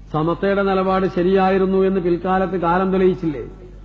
സമസ്തയുടെ നിലപാട് ശരിയായിരുന്നു എന്ന് പിൽക്കാലത്ത് കാലം തെളിയിച്ചില്ലേ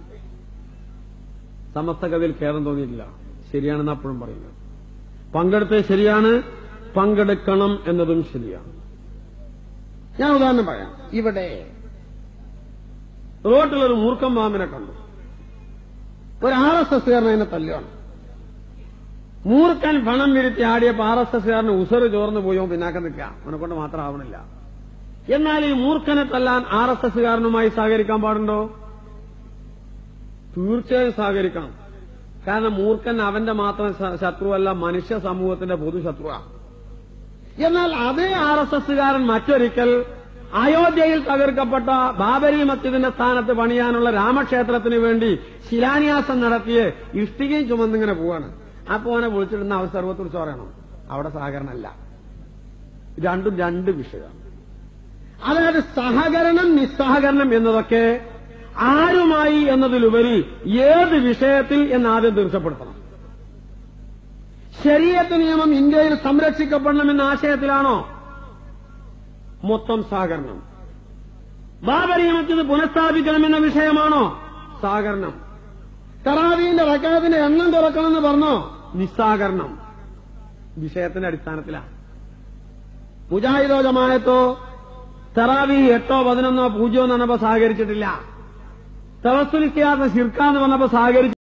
സമസ്തകതിൽ ഖേദം തോന്നിയിട്ടില്ല ശരിയാണെന്ന് അപ്പോഴും പറയുന്നത് പങ്കെടുത്തത് ശരിയാണ് പങ്കെടുക്കണം എന്നതും ശരിയാണ് ഞാൻ ഉദാഹരണം പറയാം ഇവിടെ റോട്ടിലൊരു മൂർഖം പാമ്പിനെ കണ്ടു ഒരു ആർ എസ് എസ്കാരൻ അതിനെ തല്ലുകയാണ് മൂർഖൻ പണം വിരുത്തി ആടിയപ്പോ ആർ എസ് എസ്കാരന് ഉസറ് ചോർന്നു പോയോ പിന്നാക്കം നിൽക്കുക അവനെ കൊണ്ട് മാത്രം ആവണില്ല എന്നാൽ ഈ മൂർഖനെ തല്ലാൻ ആർ എസ് എസ്കാരനുമായി സഹകരിക്കാൻ പാടുണ്ടോ തീർച്ചയായും സഹകരിക്കണം കാരണം മൂർഖൻ അവന്റെ മാത്രം ശ- ശത്രുവല്ല മനുഷ്യ സമൂഹത്തിന്റെ പൊതു ശത്രുവാണ് എന്നാൽ അതേ ആർ എസ് എസ്സുകാരൻ മറ്റൊരിക്കൽ അയോധ്യയിൽ തകർക്കപ്പെട്ട ബാബരി മസ്ജിദിന്റെ സ്ഥാനത്ത് പണിയാനുള്ള രാമക്ഷേത്രത്തിന് വേണ്ടി ശിലാന്യാസം നടത്തിയ ഇഷ്ടികയും ചുമന്നിങ്ങനെ പോവാണ് അപ്പോ അവനെ വിളിച്ചിടുന്ന അവർ സർവത്തെക്കുറിച്ച് പറയണം അവിടെ സഹകരണമല്ല രണ്ടും രണ്ട് വിഷയമാണ് അതായത് സഹകരണം നിസ്സഹകരണം എന്നതൊക്കെ ആരുമായി എന്നതിലുപരി ഏത് വിഷയത്തിൽ എന്നാദ്യം തീർച്ചപ്പെടുത്തണം ശരീരത്ത് നിയമം ഇന്ത്യയിൽ സംരക്ഷിക്കപ്പെടണമെന്ന ആശയത്തിലാണോ മൊത്തം സഹകരണം ബാബരി മസ്ജിദ് പുനഃസ്ഥാപിക്കണമെന്ന വിഷയമാണോ സഹകരണം തറാവീന്റെ റക്കാത്തിന്റെ എണ്ണം തുറക്കണമെന്ന് പറഞ്ഞോ നിസ്സഹകരണം വിഷയത്തിന്റെ അടിസ്ഥാനത്തിലാണ് മുജാഹിദോ ജമായത്തോ തറാവി എട്ടോ പതിനൊന്നോ പൂജ്യമോ എന്ന് പറഞ്ഞപ്പോ സഹകരിച്ചിട്ടില്ല തവസ്സുലിക്കാത്ത ശിർക്കാന്ന് പറഞ്ഞപ്പോ സഹകരിച്ചു